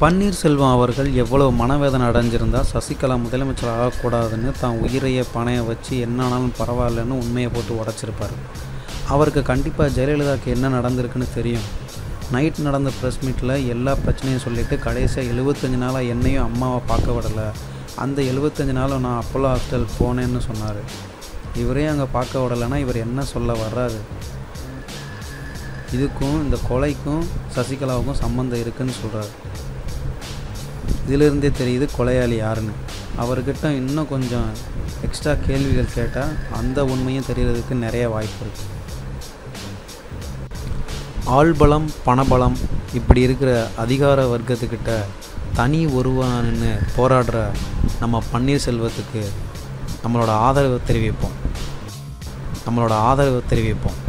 பன்னீர்செல்வம் அவர்கள் எவ்வளோ மனவேதனை அடைஞ்சிருந்தா சசிகலா முதலமைச்சர் ஆகக்கூடாதுன்னு தான் உயிரைய பணைய வச்சு என்ன ஆனாலும் பரவாயில்லன்னு உண்மையை போட்டு உடச்சிருப்பார் அவருக்கு கண்டிப்பாக ஜெயலலிதாவுக்கு என்ன நடந்திருக்குன்னு தெரியும் நைட் நடந்த ப்ரெஸ் மீட்டில் எல்லா பிரச்சனையும் சொல்லிவிட்டு கடைசியாக எழுபத்தஞ்சு நாளாக என்னையும் அம்மாவை பார்க்க விடலை அந்த எழுபத்தஞ்சு நாளும் நான் அப்போலோ ஹாஸ்டல் போனேன்னு சொன்னார் இவரே அங்கே பார்க்க விடலைன்னா இவர் என்ன சொல்ல வர்றாரு இதுக்கும் இந்த கொலைக்கும் சசிகலாவுக்கும் சம்மந்தம் இருக்குன்னு சொல்கிறாரு இதிலிருந்தே தெரியுது கொலையாளி யாருன்னு அவர்கிட்ட இன்னும் கொஞ்சம் எக்ஸ்ட்ரா கேள்விகள் கேட்டால் அந்த உண்மையும் தெரியறதுக்கு நிறைய வாய்ப்பு இருக்குது ஆள்பலம் பணபலம் இப்படி இருக்கிற அதிகார வர்க்கத்துக்கிட்ட தனி ஒருவன்னு போராடுற நம்ம பன்னீர்செல்வத்துக்கு நம்மளோட ஆதரவை தெரிவிப்போம் நம்மளோட ஆதரவை தெரிவிப்போம்